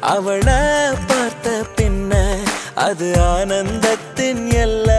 அவளை பார்த்த பின்ன அது ஆனந்தத்தின் எல்லை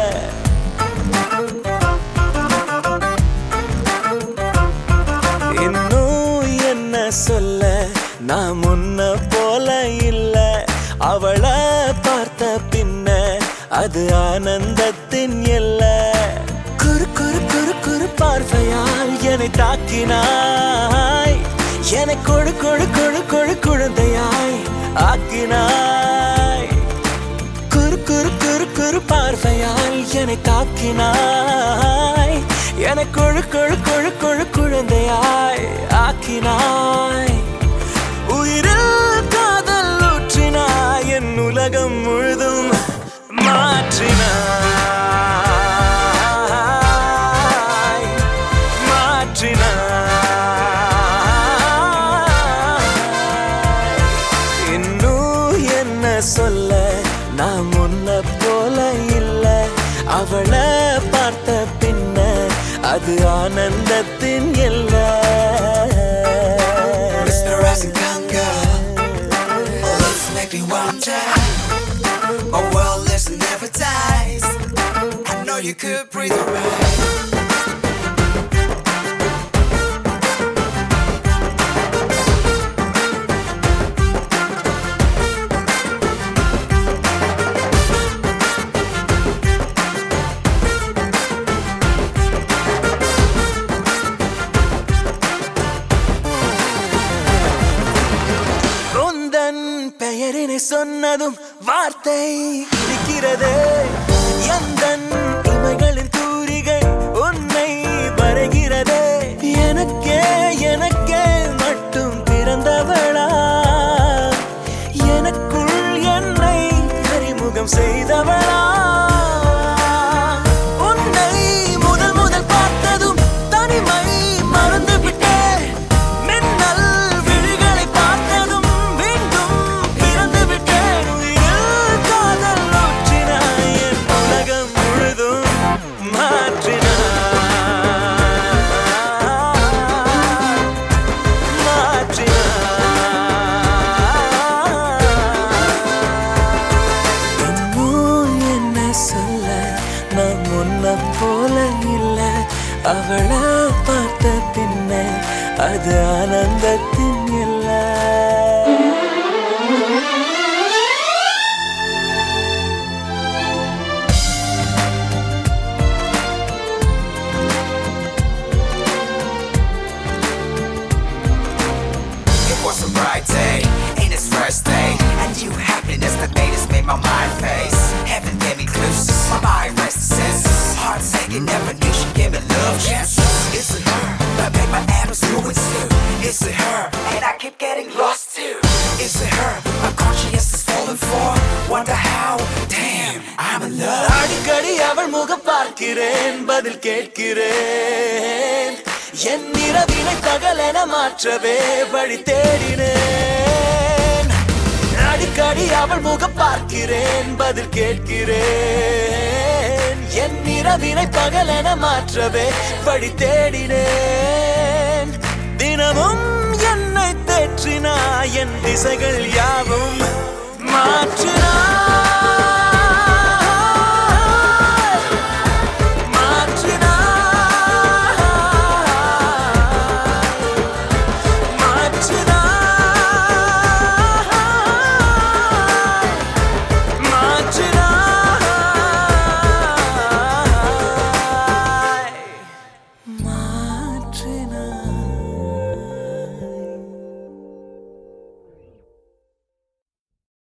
இன்னும் என்ன சொல்ல நான் முன்ன போல இல்ல அவளை பார்த்த பின்ன அது ஆனந்தத்தின் எல்ல குறு குறு குறு குறு பார்வையால் என்னை தாக்கினாய் என்னை கொழு கொழு கொழு கொழு குழந்தையாய் ஆக்கினாய் குறு குறு குறு குறு பார்வையால் என்னை தாக்கினாய் என கொழு கொழு கொழு கொழு குழந்தையாய் ஆக்கினாய் உயிரில் காதல் ஊற்றினாய் என் உலகம் முழுதும் மாற்றினாய் மாற்றினாய் இன்னும் என்ன சொல்ல நான் முன்ன போல இல்ல அவளை பார்த்த பின்ன அது ஆனந்தத்தின் எல்ல Mr. Rasengango Looks make me wonder My world lives and never dies I know you could breathe alright உந்தன் பெயரினை சொன்னதும் வார்த்தை இருக்கிறதே எந்தன் இமைகளின் தூரிகை உன்னை வரைகிறதே எனக்கே எனக்கே மட்டும் பிறந்தவளா எனக்குள் என்னை அறிமுகம் செய்தவளா உன்னை முதல் முதல் பார்த்ததும் தனிமை மறந்து விட்டேன் மின்னல் விழிகளை பார்த்ததும் மீண்டும் பிறந்து விட்டேன் உயிரில் காதல் ஊற்றினாய் என் உலகம் முழுதும் மாற்றினாய் மாற்றினாய் இன்னும் என்ன சொல்ல நான் முன்ன போல இல்ல அவளை பார்த்த பின்ன அது ஆனந்தத்தின் இல்லை It was a bright day, in its first day And you happiness that made us made my mind face Heaven gave me clues, my mind rests senses Heart sinking, never knew she gave me love Yes, it's a her, that make my atoms fluid too It's a her, and I keep getting lost too It's a her, my conscience is falling for Wonder how, damn, I'm in love அடிக்கடி அவள் முகம் பார்க்கிறேன் பதில் கேட்கிறேன் என் இரவினை பகலென மாற்றவே வழி தேடினேன் அடிக்கடி அவள் முகம் பார்க்கிறேன் பதில் கேட்கிறேன் என் இரவினை பகலென மாற்றவே வழி தேடினேன் தினமும் என்னை தேற்றினாய் என் திசைகள் யாவும் மாற்றினாய்